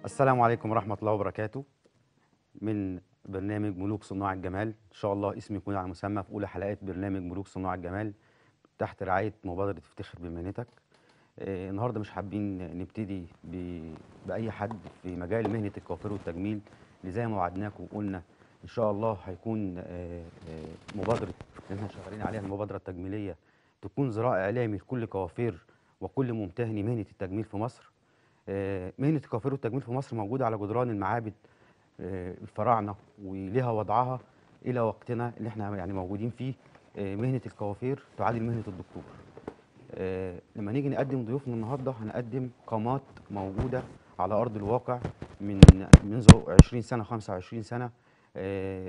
السلام عليكم ورحمة الله وبركاته من برنامج ملوك صناع الجمال إن شاء الله اسمي يكون على مسمى في أولى حلقات برنامج ملوك صناع الجمال تحت رعاية مبادرة افتخر بمهنتك آه، النهاردة مش حابين نبتدي ب- بأي حد في مجال مهنة الكوافير والتجميل اللي زي ما وعدناكم وقلنا إن شاء الله هيكون آه، آه، مبادرة اللي احنا شغالين عليها المبادرة التجميلية تكون ذراع إعلامي لكل كوافير وكل ممتهني مهنة التجميل في مصر آه، مهنة الكوافير والتجميل في مصر موجودة على جدران المعابد آه، الفراعنة ولها وضعها إلى وقتنا اللي احنا يعني موجودين فيه آه، مهنة الكوافير تعادل مهنة الدكتور آه، لما نيجي نقدم ضيوفنا النهارده هنقدم قامات موجودة على أرض الواقع من منذ 20 سنة 25 سنة آه،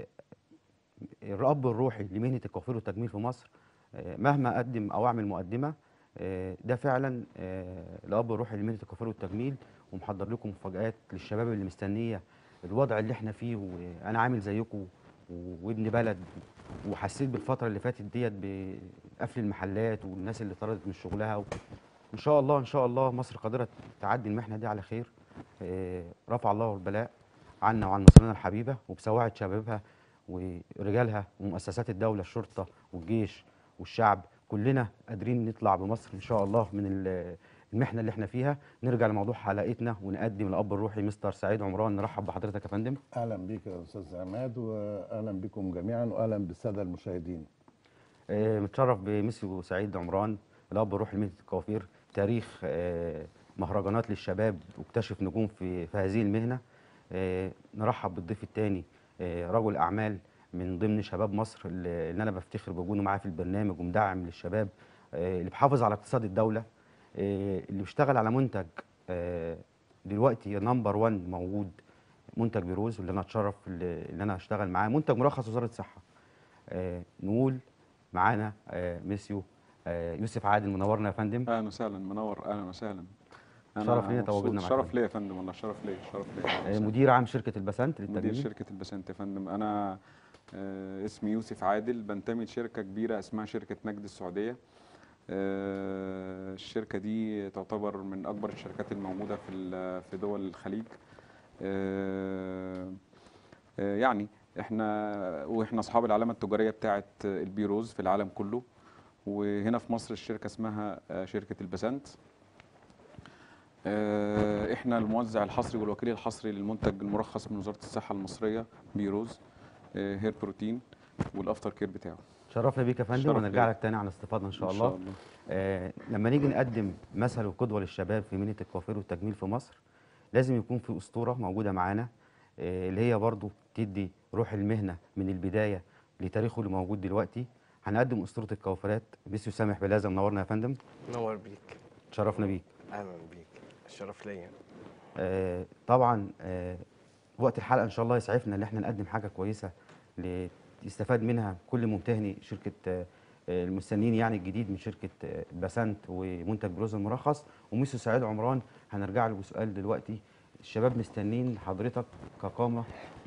الأب الروحي لمهنة الكوافير والتجميل في مصر آه، مهما أقدم أو أعمل مقدمة آه، ده فعلا آه، الأب الروحي لمهنة الكوافير والتجميل ومحضر لكم مفاجآت للشباب اللي مستنية الوضع اللي احنا فيه وأنا عامل زيكم وابن بلد وحسيت بالفترة اللي فاتت ديت بقفل المحلات والناس اللي طردت من شغلها و... ان شاء الله ان شاء الله مصر قادره تعدي المحنه دي على خير آه، رفع الله البلاء عنا وعن مصرنا الحبيبه وبسواعد شبابها ورجالها ومؤسسات الدوله الشرطه والجيش والشعب كلنا قادرين نطلع بمصر ان شاء الله من ال- المحنه اللي احنا فيها نرجع لموضوع حلقتنا ونقدم الاب الروحي مستر سعيد عمران نرحب بحضرتك يا فندم اهلا بيك يا استاذ عماد واهلا بكم جميعا واهلا بالساده المشاهدين آه، متشرف بمسيو سعيد عمران الاب الروحي لمهنه الكوافير تاريخ آه، مهرجانات للشباب واكتشف نجوم في في هذه المهنه آه، نرحب بالضيف الثاني رجل اعمال من ضمن شباب مصر اللي اللي انا بفتخر بوجوده معاه في البرنامج ومدعم للشباب آه، اللي بيحافظ على اقتصاد الدوله آه، اللي بيشتغل على منتج آه، دلوقتي نمبر 1 موجود منتج بيروز واللي انا اتشرف اللي اللي انا اشتغل معاه منتج مرخص وزاره الصحه آه، نقول معانا آه، ميسيو آه، يوسف عادل منورنا يا فندم اهلا وسهلا منور اهلا وسهلا أنا شرف لينا مبسوط. تواجدنا معاك. شرف ليا يا فندم والله شرف ليا شرف ليا أهلا آه، وسهلا. مدير عام شركه البسنت مدير للتجميل شركه البسنت يا فندم انا آه، اسمي يوسف عادل بنتمي لشركه كبيره اسمها شركه نجد السعوديه آه، الشركه دي تعتبر من اكبر الشركات الموجوده في ال- في دول الخليج آه، آه، يعني احنا واحنا اصحاب العلامه التجاريه بتاعه البيروز في العالم كله وهنا في مصر الشركه اسمها آه، شركه البسنت آه، احنا الموزع الحصري والوكيل الحصري للمنتج المرخص من وزاره الصحه المصريه بيروز آه، هير بروتين والافتر كير بتاعه شرفنا بيك يا فندم شرف ونرجع ليا. لك تاني على استفاضه ان شاء إن الله آه لما نيجي نقدم مثل وقدوه للشباب في مهنه الكوافير والتجميل في مصر لازم يكون في اسطوره موجوده معانا آه اللي هي برضو تدي روح المهنه من البدايه لتاريخه اللي موجود دلوقتي هنقدم اسطوره الكوافيرات ميسيو سامح بلازا منورنا يا فندم نور بيك شرفنا بيك اهلا بيك الشرف ليا آه، طبعا آه، وقت الحلقه ان شاء الله يسعفنا ان احنا نقدم حاجه كويسه ل- يستفاد منها كل ممتهني شركه آه، آه، المستنيين يعني الجديد من شركه آه، بسنت ومنتج بروز المرخص وميسو سعيد عمران هنرجع له بسؤال دلوقتي الشباب مستنين حضرتك كقامه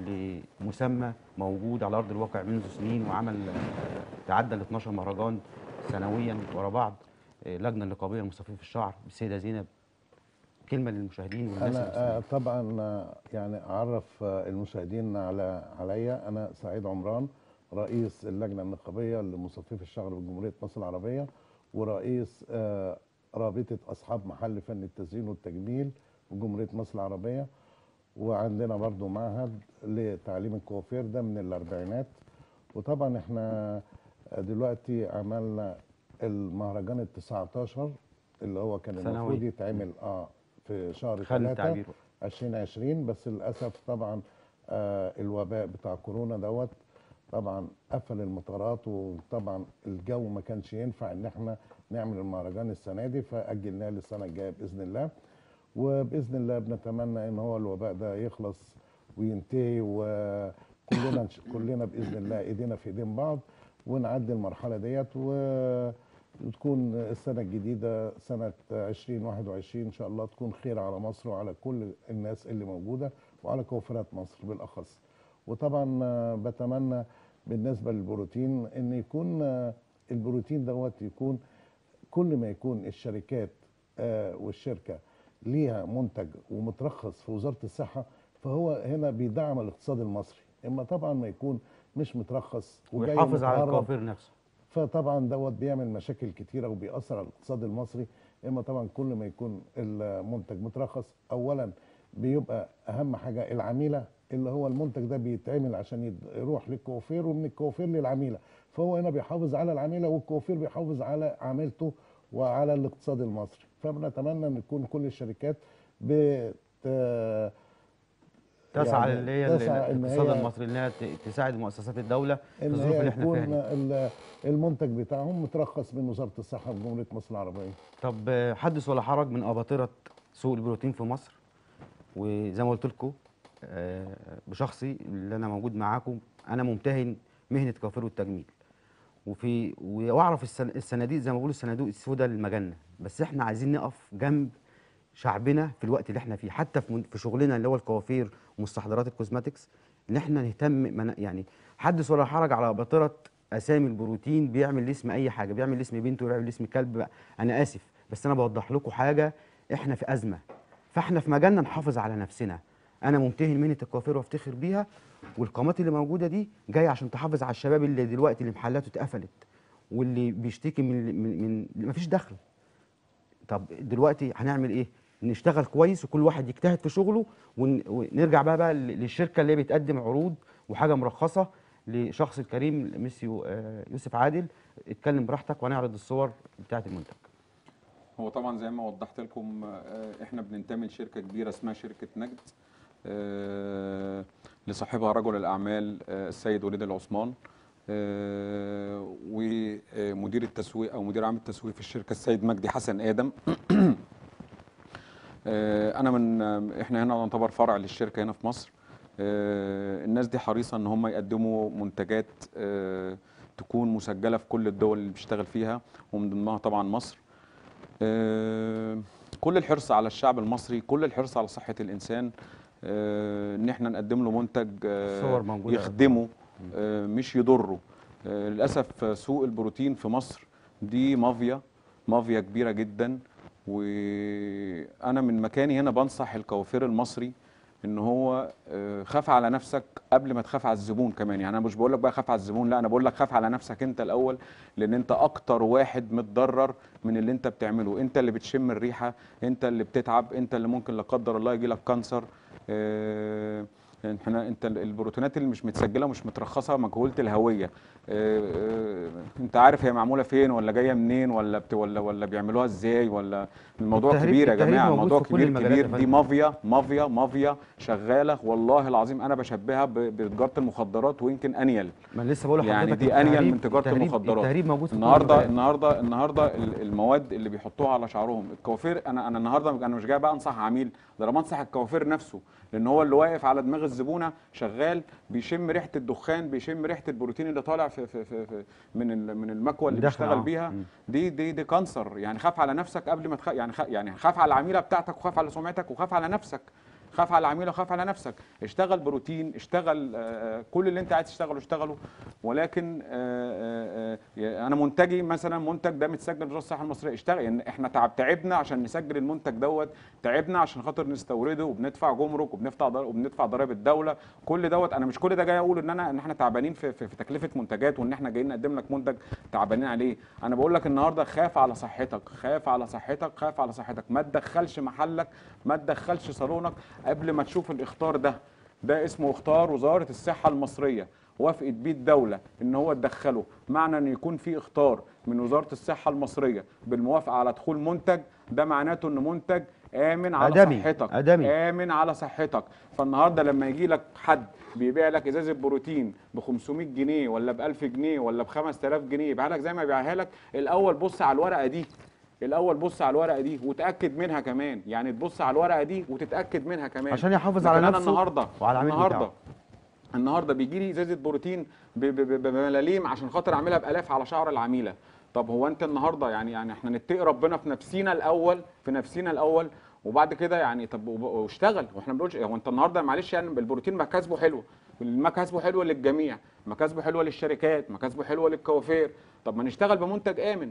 لمسمى موجود على ارض الواقع منذ سنين وعمل آه، تعدى ال 12 مهرجان سنويا ورا بعض آه، لجنه النقابيه لمصفيف الشعر بالسيده زينب كلمه للمشاهدين والناس اللي انا آه، طبعا آه، يعني اعرف آه، المشاهدين على عليا انا سعيد عمران رئيس اللجنه النقابيه لمصفف الشعر بجمهوريه مصر العربيه ورئيس آه، رابطه اصحاب محل فن التزيين والتجميل بجمهوريه مصر العربيه وعندنا برضو معهد لتعليم الكوافير ده من الاربعينات وطبعا احنا دلوقتي عملنا المهرجان ال 19 اللي هو كان سنوي. المفروض يتعمل اه في شهر خلي 3 التعبير 2020 بس للاسف طبعا آه الوباء بتاع كورونا دوت طبعا قفل المطارات وطبعا الجو ما كانش ينفع ان احنا نعمل المهرجان السنه دي فاجلناه للسنه الجايه باذن الله وباذن الله بنتمنى ان هو الوباء ده يخلص وينتهي وكلنا كلنا باذن الله ايدينا في ايدين بعض ونعدي المرحله ديت و وتكون السنة الجديدة سنة 2021 إن شاء الله تكون خير على مصر وعلى كل الناس اللي موجودة وعلى كوافرات مصر بالأخص وطبعا آه، بتمنى بالنسبة للبروتين إن يكون آه، البروتين دوت يكون كل ما يكون الشركات آه، والشركة ليها منتج ومترخص في وزاره الصحه فهو هنا بيدعم الاقتصاد المصري اما طبعا ما يكون مش مترخص وجاي ويحافظ على متهرب الكوافير نفسه فطبعا دوت بيعمل مشاكل كتيره وبيأثر على الاقتصاد المصري اما طبعا كل ما يكون المنتج مترخص اولا بيبقى اهم حاجه العميله اللي هو المنتج ده بيتعمل عشان يد- يروح للكوافير ومن الكوافير للعميله فهو هنا بيحافظ على العميله والكوافير بيحافظ على عميلته وعلى الاقتصاد المصري فبنتمنى ان تكون كل الشركات بت تسعى يعني اللي هي تسعى إن الاقتصاد هي- المصري انها ت- تساعد مؤسسات الدوله في ان الظروف هي اللي احنا يكون فيها دي. ال- المنتج بتاعهم مترخص من وزاره الصحه بجمهوريه مصر العربيه طب آه، حدث ولا حرج من اباطره سوق البروتين في مصر وزي ما قلت لكم آه، بشخصي اللي انا موجود معاكم انا ممتهن مهنه الكوافير والتجميل وفي واعرف السن- الصناديق زي ما بقولوا الصناديق السوداء للمجنه بس احنا عايزين نقف جنب شعبنا في الوقت اللي احنا فيه حتى في من- في شغلنا اللي هو الكوافير ومستحضرات الكوزماتكس ان احنا نهتم من يعني حدث ولا حرج على اباطره اسامي البروتين بيعمل لي اسم اي حاجه بيعمل لي اسم بنت ويعمل لي اسم كلب بقى. انا اسف بس انا بوضح لكم حاجه احنا في ازمه فاحنا في مجالنا نحافظ على نفسنا انا ممتهن مهنه الكوافير وافتخر بيها والقامات اللي موجوده دي جايه عشان تحافظ على الشباب اللي دلوقتي اللي محلاته اتقفلت واللي بيشتكي من من, من مفيش دخل طب دلوقتي هنعمل ايه نشتغل كويس وكل واحد يجتهد في شغله ون- ونرجع بقى بقى للشركه اللي هي بتقدم عروض وحاجه مرخصه لشخص الكريم ميسيو آه، يوسف عادل اتكلم براحتك وهنعرض الصور بتاعه المنتج هو طبعا زي ما وضحت لكم آه، احنا بننتمي لشركه كبيره اسمها شركه نجد آه، لصاحبها رجل الاعمال آه، السيد وليد العثمان آه، ومدير التسويق او مدير عام التسويق في الشركه السيد مجدي حسن ادم آه، انا من آه، احنا هنا نعتبر فرع للشركه هنا في مصر آه، الناس دي حريصه ان هم يقدموا منتجات آه، تكون مسجله في كل الدول اللي بيشتغل فيها ومن ضمنها طبعا مصر آه، كل الحرص على الشعب المصري كل الحرص على صحة الإنسان آه، إن إحنا نقدم له منتج آه، الصور موجودة. يخدمه آه، مش يضره آه، للأسف آه، سوق البروتين في مصر دي مافيا مافيا كبيرة جدا وأنا من مكاني هنا بنصح الكوافير المصري ان هو آه، خاف على نفسك قبل ما تخاف على الزبون كمان يعني انا مش بقول لك بقى خاف على الزبون لا انا بقول لك خاف على نفسك انت الاول لان انت اكتر واحد متضرر من اللي انت بتعمله انت اللي بتشم الريحه انت اللي بتتعب انت اللي ممكن لا قدر الله يجي لك كانسر آه، يعني احنا انت ال- البروتينات اللي مش متسجله ومش مترخصه مجهوله الهويه آه، آه، انت عارف هي معموله فين ولا جايه منين ولا بت ولا ولا بيعملوها ازاي ولا الموضوع التهريب- كبير يا التهريب جماعه موجود الموضوع في كل كبير المجالات يا كبير دي فندم. مافيا مافيا مافيا شغاله والله العظيم انا بشبهها ب- بتجاره المخدرات ويمكن انيل ما أنا لسه بقول لحضرتك يعني دي انيل التهريب- من تجاره التهريب- المخدرات التهريب موجود في كل النهارده المجالات. النهارده النهارده ال- المواد اللي بيحطوها على شعرهم الكوافير انا انا النهارده انا مش جاي بقى انصح عميل ده انا بنصح الكوافير نفسه لان هو اللي واقف على دماغ الزبونه شغال بيشم ريحه الدخان بيشم ريحه البروتين اللي طالع في في في, في من ال- من المكوى اللي داخل، بيشتغل آه. بيها مم. دي دي دي كانسر يعني خاف على نفسك قبل ما تخ... يعني خ... يعني خاف على العميله بتاعتك وخاف على سمعتك وخاف على نفسك خاف على العميله وخاف على نفسك اشتغل بروتين اشتغل آه، كل اللي انت عايز تشتغله اشتغله ولكن آه، آه، آه، انا منتجي مثلا منتج ده متسجل في وزاره الصحه المصريه اشتغل يعني احنا تعب تعبنا عشان نسجل المنتج دوت تعبنا عشان خاطر نستورده وبندفع جمرك وبندفع ضر- وبندفع ضرائب الدوله كل دوت انا مش كل ده جاي اقول ان انا ان احنا تعبانين في, في, في تكلفه منتجات وان احنا جايين نقدم لك منتج تعبانين عليه انا بقول لك النهارده خاف على صحتك خاف على صحتك خاف على صحتك ما تدخلش محلك ما تدخلش صالونك قبل ما تشوف الاخطار ده ده اسمه اختار وزاره الصحه المصريه وافقت بيه الدوله ان هو تدخله معنى ان يكون في اختار من وزاره الصحه المصريه بالموافقه على دخول منتج ده معناته ان منتج امن على آدمي، صحتك آدمي. امن على صحتك فالنهارده لما يجي لك حد بيبيع لك ازازه بروتين ب 500 جنيه ولا ب 1000 جنيه ولا ب 5000 جنيه يبيعها لك زي ما يبيعها لك الاول بص على الورقه دي الاول بص على الورقه دي وتاكد منها كمان يعني تبص على الورقه دي وتتاكد منها كمان عشان يحافظ على لكن انا نفسه النهارده وعلى العميل النهارده بتاعه. النهارده بيجي لي ازازه بروتين ب- ب- ب- بملاليم عشان خاطر اعملها بالاف على شعر العميله طب هو انت النهارده يعني يعني احنا نتقي ربنا في نفسينا الاول في نفسينا الاول وبعد كده يعني طب وب- واشتغل واحنا ما بنقولش هو انت النهارده معلش يعني البروتين مكاسبه حلوه مكاسبه حلوه للجميع مكاسبه حلوه للشركات مكاسبه حلوه للكوافير طب ما نشتغل بمنتج امن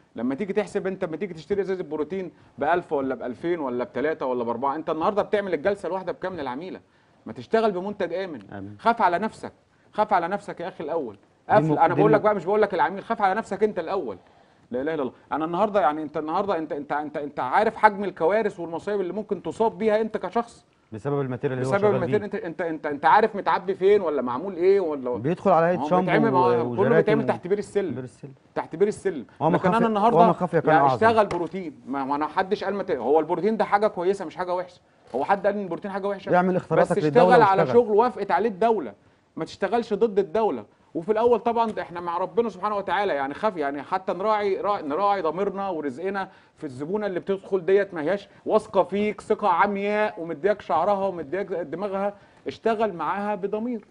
لما تيجي تحسب انت لما تيجي تشتري ازازه بروتين ب 1000 ولا ب 2000 ولا ب 3 ولا ب 4 انت النهارده بتعمل الجلسه الواحده بكام للعميله ما تشتغل بمنتج امن آمن. خاف على نفسك خاف على نفسك يا اخي الاول دي قفل الم- انا دي بقول لك الم- بقى مش بقول لك العميل خاف على نفسك انت الاول لا اله الا الله انا النهارده يعني انت النهارده انت انت انت انت عارف حجم الكوارث والمصايب اللي ممكن تصاب بيها انت كشخص بسبب الماتيريال اللي هو بسبب شغال الماتيريال بيه انت انت انت انت عارف متعبي فين ولا معمول ايه ولا بيدخل على ما هيئه هو شامبو بيتعمل- ما هو كله وجراكن بيتعمل و- تحت بير السلم بير السلم تحت بير السلم وما لكن خفي- انا النهارده وما خفي كان يعني أعظم. اشتغل بروتين ما ما انا حدش قال مت... هو البروتين ده حاجه كويسه مش حاجه وحشه هو حد قال ان البروتين حاجه وحشه اعمل بس اختراقاتك اشتغل للدولة على واشتغل. شغل وافقت عليه الدوله ما تشتغلش ضد الدوله وفي الاول طبعا ده احنا مع ربنا سبحانه وتعالى يعني خاف يعني حتى نراعي راعي نراعي ضميرنا ورزقنا في الزبونه اللي بتدخل ديت ما هياش واثقه فيك ثقه عمياء ومدياك شعرها ومدياك دماغها اشتغل معاها بضمير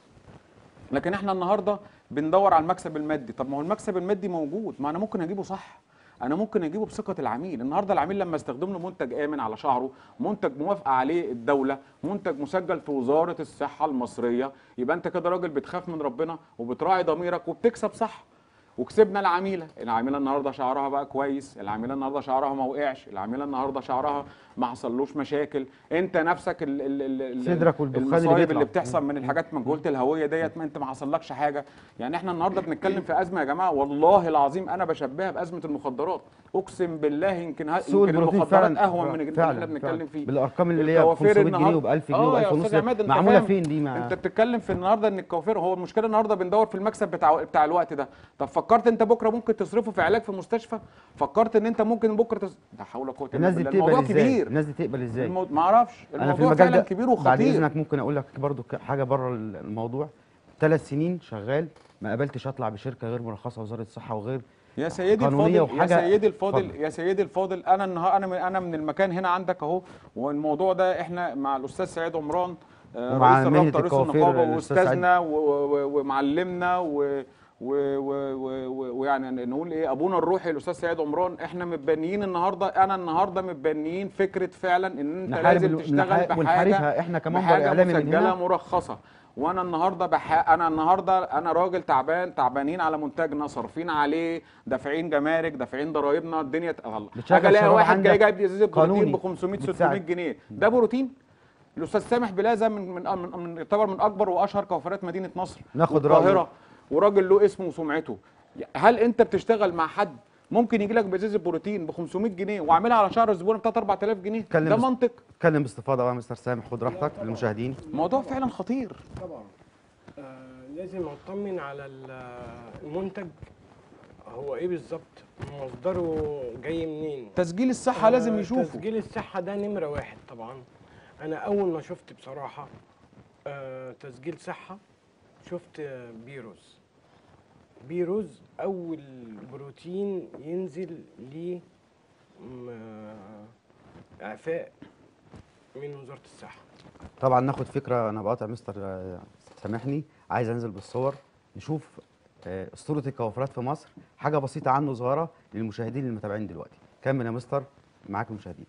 لكن احنا النهارده بندور على المكسب المادي طب ما هو المكسب المادي موجود ما انا ممكن اجيبه صح انا ممكن اجيبه بثقه العميل النهارده العميل لما استخدم له منتج امن على شعره منتج موافقه عليه الدوله منتج مسجل في وزاره الصحه المصريه يبقى انت كده راجل بتخاف من ربنا وبتراعي ضميرك وبتكسب صح وكسبنا العميله العميله النهارده شعرها بقى كويس العميله النهارده شعرها ما وقعش العميله النهارده شعرها ما حصلوش مشاكل انت نفسك ال ال ال ال صدرك والدخان اللي المصايب بيطلع. اللي بتحصل من الحاجات مجهوله الهويه ديت ما انت ما حصلكش حاجه يعني احنا النهارده بنتكلم في ازمه يا جماعه والله العظيم انا بشبهها بازمه المخدرات اقسم بالله يمكن ها سوق يمكن البروتين المخدرات فعلا اهون من اللي فعلا احنا بنتكلم فعلا. فيه بالارقام اللي هي ب الكوافير 500 جنيه النهاردة- وب 1000 جنيه آه وب يا 1000 ونص أستاذ عماد، أنت معموله فاهم. فين دي ما انت بتتكلم في النهارده ان الكوافير هو المشكله النهارده بندور في المكسب بتاع بتاع الوقت ده طب فكرت انت بكره ممكن تصرفه في علاج في مستشفى فكرت ان انت ممكن بكره تص... لا حول ولا قوه الا الناس دي بالله الموضوع بتقبل ازاي كبير الناس دي تقبل ازاي المو... ما اعرفش انا في الموضوع المجال فعلا ده كبير بعد وخطير اذنك ممكن اقول لك برضو ك- حاجه بره الموضوع ثلاث سنين شغال ما قابلتش اطلع بشركه غير مرخصه وزاره الصحه وغير يا سيدي قانونية الفاضل يا وحاجة- سيدي الفاضل اتفضل. يا سيدي الفاضل انا النهار انا من انا من المكان هنا عندك اهو والموضوع ده احنا مع الاستاذ سعيد عمران آه، ومع رئيس مهنة الرابطه رئيس الكوافير النقابه الأستاذ سعيد. واستاذنا و- و- ومعلمنا و- و- و- و- و- ويعني نقول ايه ابونا الروحي الاستاذ سعيد عمران احنا متبنيين النهارده انا النهارده متبنيين فكره فعلا ان انت نحارب لازم ال- تشتغل نحا- بحاجه ونحاربها احنا كمنبر بحاجه اعلامي من مسجله هنا مرخصه وانا النهارده بح... انا النهارده انا راجل تعبان تعبانين على منتجنا صارفين عليه دافعين جمارك دافعين ضرايبنا الدنيا ت- الله بتشغل اجي الاقي شباب واحد جاي عندك جايب لي ازازه بروتين قانوني ب 500 600 بتساعد. جنيه ده بروتين الاستاذ سامح بلازا من من من, من يعتبر من اكبر واشهر كوافيرات مدينه نصر ناخد والقاهره رأيه. وراجل له اسمه وسمعته هل انت بتشتغل مع حد ممكن يجي لك بازازه بروتين ب 500 جنيه وعاملها على شهر الزبون بتاعت 4000 جنيه اتكلم ده بس- منطق اتكلم باستفاضه بقى مستر سامح خد راحتك للمشاهدين الموضوع فعلا خطير طبعا آه لازم اطمن على ال- المنتج هو ايه بالظبط مصدره جاي منين تسجيل الصحه لازم آه، يشوفوا تسجيل الصحة ده نمرة واحد طبعا أنا أول ما شفت بصراحة آه تسجيل صحة شفت آه، بيروز بيروز أول بروتين ينزل ليه م- آه، إعفاء من وزارة الصحة طبعا ناخد فكره انا بقاطع مستر آه، سامحني عايز انزل بالصور نشوف آه، اسطوره الكوافرات في مصر حاجه بسيطه عنه صغيره للمشاهدين المتابعين دلوقتي كمل يا مستر معاك المشاهدين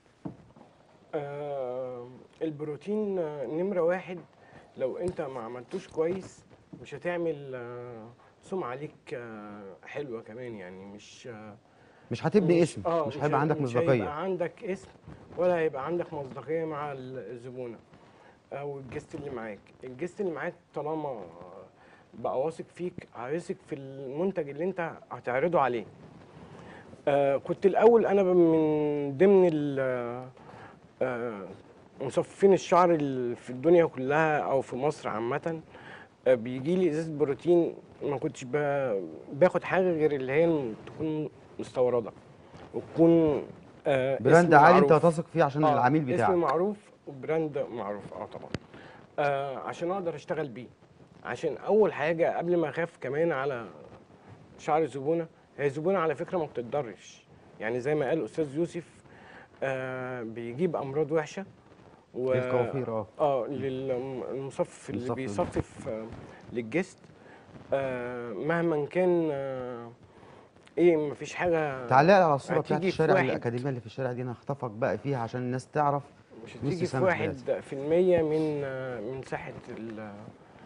آه البروتين آه، نمرة واحد لو أنت ما عملتوش كويس مش هتعمل آه، سمعة ليك آه، حلوة كمان يعني مش آه، مش هتبني اسم آه، مش هيبقى عندك مش هيبقى مصداقيه عندك اسم ولا هيبقى عندك مصداقيه مع الزبونه او الجست اللي معاك الجست اللي معاك طالما بقى واثق فيك هيثق في المنتج اللي انت هتعرضه عليه آه كنت الاول انا ب- من ضمن ال- آه مصفين الشعر ال- في الدنيا كلها او في مصر عامه آه بيجي لي ازازه بروتين ما كنتش ب- باخد حاجه غير اللي هي تكون مستورده وتكون آه براند اسم عالي انت معروف. هتثق فيه عشان آه، العميل اسم بتاعك معروف وبراند معروف اه طبعا آه عشان اقدر اشتغل بيه عشان اول حاجه قبل ما اخاف كمان على شعر الزبونه هي الزبونه على فكره ما بتتضرش يعني زي ما قال استاذ يوسف آه بيجيب امراض وحشه و الكوافير اه اه للمصفف اللي المصفف. بيصفف آه، للجست آه مهما كان آه ايه مفيش حاجه تعلق على الصوره هتيجي بتاعت في الشارع واحد- الاكاديميه اللي في الشارع دي انا هخطفك بقى فيها عشان الناس تعرف مش نص هتيجي في سنة واحد لازم. في المية من آه، من صحة ال-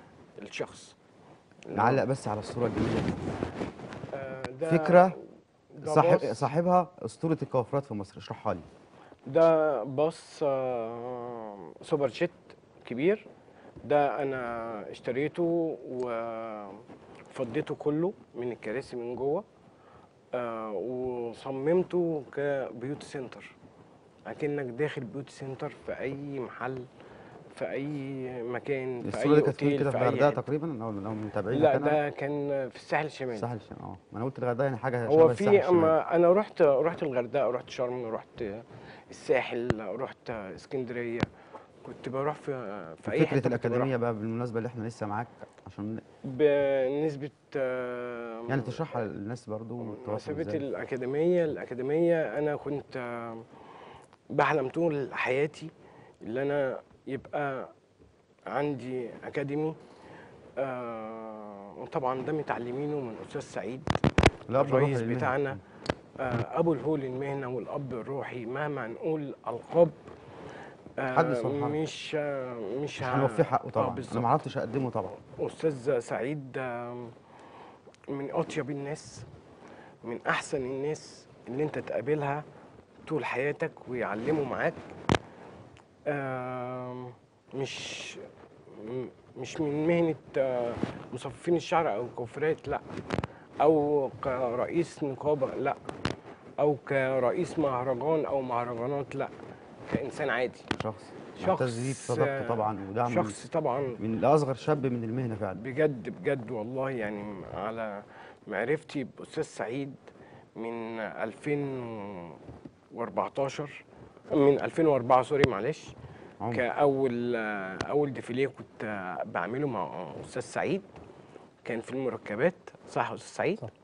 الشخص نعلق بس على الصوره الجميله دي آه، ده فكرة ده صاحب باص صاحبها اسطوره الكوافرات في مصر اشرحها لي ده باص آه، سوبر جيت كبير ده انا اشتريته وفضيته كله من الكراسي من جوه آه، وصممته كبيوت سنتر اكنك داخل بيوت سنتر في اي محل في اي مكان في الصوره اي دي كانت فين اوتيل كده في في اي الغردقه حتة. تقريبا او لو متابعين لا مكانها. ده كان في الساحل الشمالي الساحل الشمالي اه ما انا قلت الغردقه يعني حاجه هو شبه الساحل في الشمالي. اما انا رحت رحت الغردقه رحت شرم رحت الساحل رحت اسكندريه كنت بروح في في اي فكره حته كنت الاكاديميه بروح بقى بالمناسبه اللي احنا لسه معاك عشان بنسبه آه، يعني تشرحها للناس برضو التواصل مسافه ازاي الاكاديميه الاكاديميه انا كنت آه، بحلم طول حياتي اللي انا يبقى عندي اكاديمي آه، وطبعا ده متعلمينه من استاذ سعيد الاب الروحي الرئيس للمهنة. بتاعنا آه، ابو الهول المهنه والاب الروحي مهما نقول القاب آه، حدث ولا حرج. مش آه، مش مش ه- هنوفيه حقه آه، طبعا انا بالظبط. ما عرفتش اقدمه طبعا استاذ سعيد آه، من اطيب الناس من احسن الناس اللي انت تقابلها طول حياتك ويعلموا معاك آه، مش م- مش من مهنه آه، مصففين الشعر او الكوفرات لا او كرئيس نقابه لا او كرئيس مهرجان او مهرجانات لا كانسان عادي شخص شخص معتز بيه بصداقته آه، طبعا ودعم شخص طبعا من اصغر شاب من المهنه فعلا بجد بجد والله يعني على معرفتي بأستاذ سعيد من 2014 من 2004 سوري معلش عمر. كأول أول ديفيليه كنت بعمله مع أستاذ سعيد كان في المركبات صح يا أستاذ سعيد؟ صح.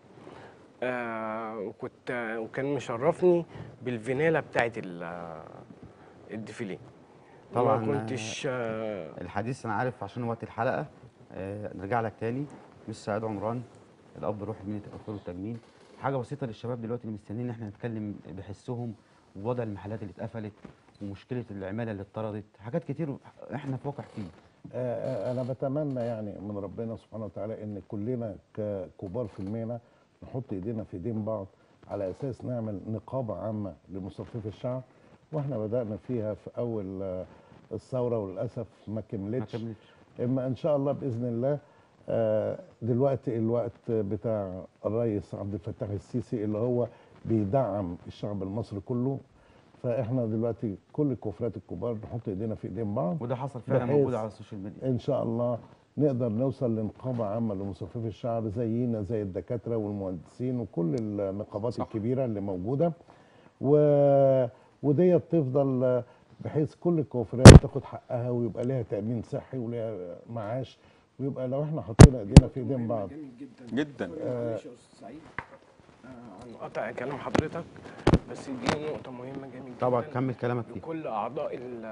آه وكنت وكان مشرفني بالفينيلا بتاعت ال- الديفيليه طبعاً، ما كنتش آه الحديث انا عارف عشان وقت الحلقه آه نرجع لك تاني مش سعيد عمران الاب الروحي لمهنه التكفير والتجميل حاجه بسيطه للشباب دلوقتي اللي مستنيين ان احنا نتكلم بحسهم ووضع المحلات اللي اتقفلت ومشكله العماله اللي اتطردت حاجات كتير احنا في واقع فيه آه، آه، انا بتمنى يعني من ربنا سبحانه وتعالى ان كلنا ككبار في المهنه نحط ايدينا في ايدين بعض على اساس نعمل نقابه عامه لمصففي الشعر واحنا بدانا فيها في اول آه، الثوره وللاسف ما ما كملتش كملتش اما ان شاء الله باذن الله آه، دلوقتي الوقت بتاع الرئيس عبد الفتاح السيسي اللي هو بيدعم الشعب المصري كله فاحنا دلوقتي كل الكفرات الكبار نحط ايدينا في ايدين بعض وده حصل فعلا بحيث موجود على السوشيال ميديا ان شاء الله نقدر نوصل لنقابه عامه لمصففي الشعر زينا زي الدكاتره والمهندسين وكل النقابات صح. الكبيره اللي موجوده و... وديت تفضل بحيث كل الكوافيرات تاخد حقها ويبقى لها تامين صحي ولها معاش ويبقى لو احنا حطينا ايدينا في ايدين بعض جميل جدا جدا معلش يا استاذ سعيد آه، هنقطع كلام حضرتك بس دي نقطة مهمة جميل طبعا جدا كمل كلامك فيه لكل أعضاء ال-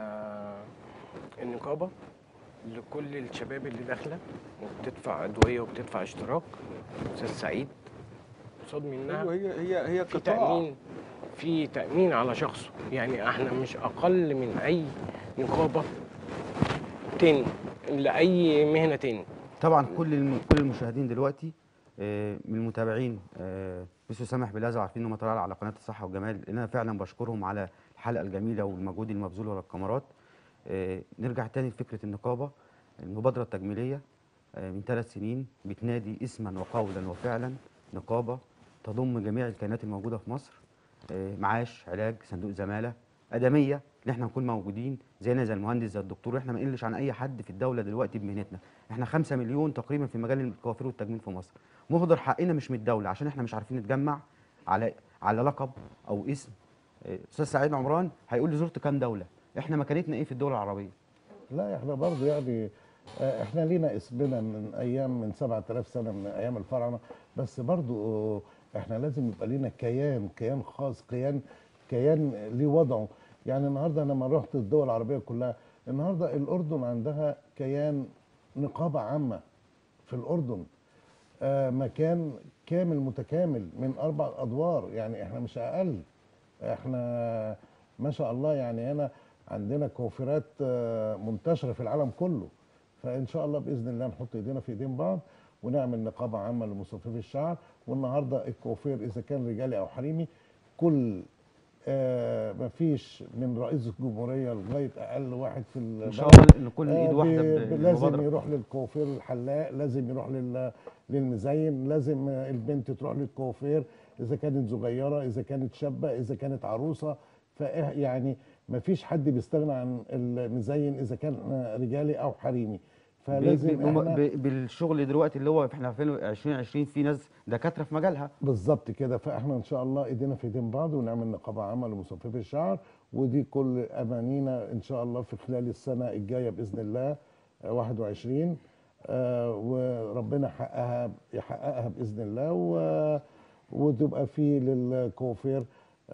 النقابة لكل الشباب اللي داخلة وبتدفع أدوية وبتدفع اشتراك أستاذ سعيد قصاد منها ايوه هي هي هي في قطاع تأمين في تأمين على شخصه يعني احنا مش أقل من أي نقابة تاني لأي مهنة تاني طبعا كل الم... كل المشاهدين دلوقتي آه، من المتابعين آه، بيسو سامح بلازا عارفين انهم طلعوا على قناه الصحه والجمال لان انا فعلا بشكرهم على الحلقه الجميله والمجهود المبذول ورا الكاميرات آه، نرجع تاني لفكره النقابه المبادره التجميليه آه، من ثلاث سنين بتنادي اسما وقولا وفعلا نقابه تضم جميع الكيانات الموجوده في مصر آه، معاش علاج صندوق زماله ادميه ان احنا نكون موجودين زينا زي المهندس زي الدكتور واحنا ما نقلش عن اي حد في الدوله دلوقتي بمهنتنا احنا 5 مليون تقريبا في مجال الكوافير والتجميل في مصر مهدر حقنا مش من الدوله عشان احنا مش عارفين نتجمع على على لقب او اسم آه، استاذ سعيد عمران هيقول لي زرت كام دوله احنا مكانتنا ايه في الدول العربيه لا احنا برضه يعني آه، احنا لينا اسمنا من ايام من 7000 سنه من ايام الفراعنه بس برضه آه، احنا لازم يبقى لينا كيان كيان خاص كيان كيان ليه وضعه يعني النهارده انا لما رحت الدول العربيه كلها النهارده الاردن عندها كيان نقابه عامه في الاردن آه، مكان كامل متكامل من اربع ادوار يعني احنا مش اقل احنا ما شاء الله يعني هنا عندنا كوافيرات آه، منتشره في العالم كله فان شاء الله باذن الله نحط ايدينا في ايدين بعض ونعمل نقابه عامه لمصففي الشعر والنهارده الكوافير اذا كان رجالي او حريمي كل آه مفيش من رئيس الجمهوريه لغايه اقل واحد في ان البلد شاء الله ان كل آه، ايد واحده بي- ب- لازم بالمبادرة. يروح للكوافير الحلاق لازم يروح لل للمزين لازم آه، البنت تروح للكوافير اذا كانت صغيره اذا كانت شابه اذا كانت عروسه فإح يعني ما فيش حد بيستغنى عن المزين اذا كان آه، رجالي او حريمي ب- فلازم ب- بم- احنا ب- بالشغل دلوقتي اللي هو احنا في 2020 في ناس دكاتره في مجالها بالظبط كده فاحنا ان شاء الله ايدينا في ايدين بعض ونعمل نقابه عامه لمصففي الشعر ودي كل امانينا ان شاء الله في خلال السنه الجايه باذن الله آه، 21 آه، وربنا يحققها يحققها باذن الله و- وتبقى في للكوافير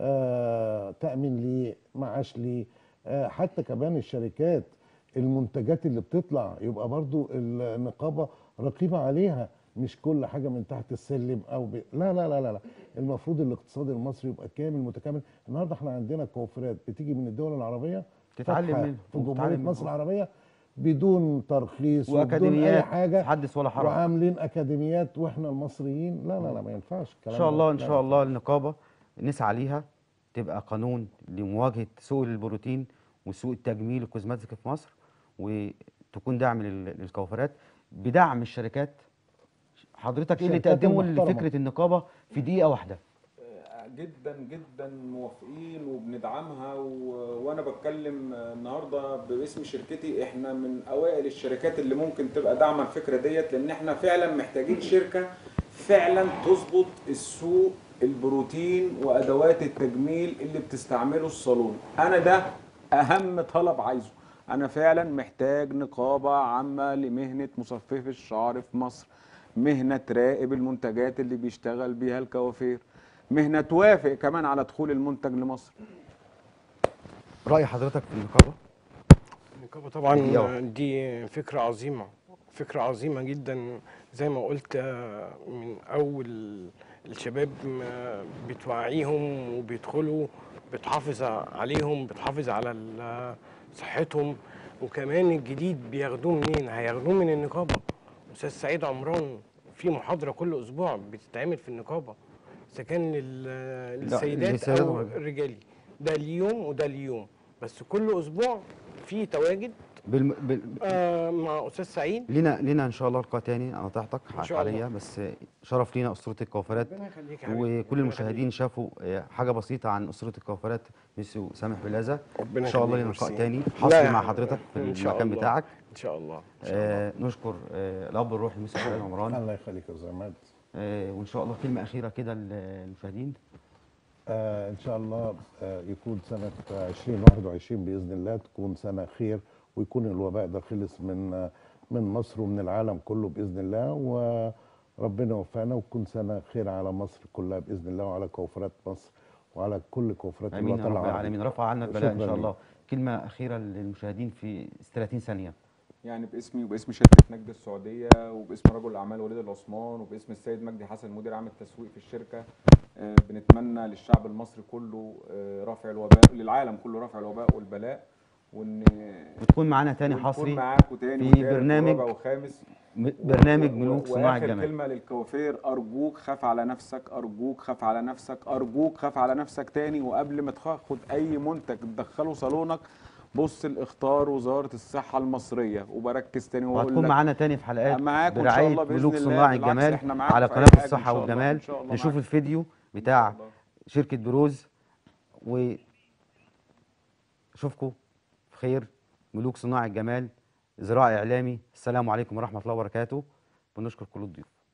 آه، تامين ليه معاش ليه آه، حتى كمان الشركات المنتجات اللي بتطلع يبقى برضو النقابه رقيبه عليها مش كل حاجه من تحت السلم او ب... لا لا لا لا لا المفروض الاقتصاد المصري يبقى كامل متكامل النهارده احنا عندنا كوافيرات بتيجي من الدول العربيه تتعلم فاتحة منها في وتتعلم جمهوريه منها. مصر العربيه بدون ترخيص وبدون اي واكاديميات حاجه حدث ولا حرج وعاملين اكاديميات واحنا المصريين لا لا لا ما ينفعش الكلام ان شاء ده. الله ان لا. شاء الله النقابه نسعى ليها تبقى قانون لمواجهه سوق البروتين وسوق التجميل والكوزماتيك في مصر وتكون دعم لل- للكوافيرات بدعم الشركات حضرتك ايه اللي الشركات تقدمه المحترمة. لفكره النقابه في دقيقه واحده جدا جدا موافقين وبندعمها و... وانا بتكلم النهارده باسم شركتي احنا من اوائل الشركات اللي ممكن تبقى داعمه الفكره ديت لان احنا فعلا محتاجين شركه فعلا تظبط السوق البروتين وادوات التجميل اللي بتستعمله الصالون انا ده اهم طلب عايزه انا فعلا محتاج نقابه عامه لمهنه مصففي الشعر في مصر مهنه تراقب المنتجات اللي بيشتغل بيها الكوافير مهنه توافق كمان على دخول المنتج لمصر راي حضرتك في النقابه النقابة طبعا دقيقة. دي فكرة عظيمة فكرة عظيمة جدا زي ما قلت آه، من أول الشباب ما بتوعيهم وبيدخلوا بتحافظ عليهم بتحافظ على ال- صحتهم وكمان الجديد بياخدوه منين؟ هياخدوه من النقابة أستاذ سعيد عمران في محاضرة كل أسبوع بتتعمل في النقابة إذا كان لل- للسيدات للسيدات أو والرجال. الرجالي ده اليوم وده اليوم بس كل أسبوع في تواجد بالم... بال... آه مع استاذ سعيد لينا لينا ان شاء الله لقاء تاني انا قطعتك إن شاء الله. عليا بس شرف لينا اسره الكوافيرات ربنا يخليك يا حبيبي وكل المشاهدين شافوا آه، حاجه بسيطه عن اسره الكوافيرات مسيو سامح بلازا ربنا ان شاء الله يخليك، لنا لقاء ميرسي. تاني لا حصري يا مع حبيبي. حضرتك في إن شاء المكان الله. بتاعك ان شاء الله إن شاء الله. آه نشكر آه الاب الروحي مسيو سعيد عمران الله يخليك يا استاذ عماد آه وان شاء الله كلمه اخيره كده للمشاهدين آه ان شاء الله آه يكون سنه 2021 باذن الله تكون سنه خير ويكون الوباء ده خلص من آه من مصر ومن العالم كله باذن الله وربنا يوفقنا وتكون سنه خير على مصر كلها باذن الله وعلى كوافرات مصر وعلى كل كوافرات امين يا الوطن رب العربي العالمين رفع عنا البلاء ان شكراً شاء ليك. الله كلمه اخيره للمشاهدين في 30 ثانيه يعني باسمي وباسم شركه نجد السعوديه وباسم رجل الاعمال وليد العثمان وباسم السيد مجدي حسن مدير عام التسويق في الشركه آه، بنتمنى للشعب المصري كله آه، رفع الوباء للعالم كله رفع الوباء والبلاء وان وتكون معانا تاني ونكون حصري معاكم تاني في وتالت برنامج ورابع وخامس م- برنامج و- ملوك و- صناع واخر الجمال كلمه للكوافير ارجوك خاف على نفسك ارجوك خاف على نفسك ارجوك خاف على نفسك تاني وقبل ما تاخد اي منتج تدخله صالونك بص لاختار وزاره الصحه المصريه وبركز تاني واقول وهتكون لك معانا تاني في حلقات معاكم إن شاء برعايه الله بإذن ملوك الله. صناع بالعكس الجمال إحنا معاكم على في قناه أي حاجة إن الصحه شاء الله. والجمال إن شاء الله نشوف معاكم. الفيديو إن بتاع شاء الله. شركه بروز واشوفكم في خير ملوك صناع الجمال زراعي اعلامي السلام عليكم ورحمه الله وبركاته ونشكر كل الضيوف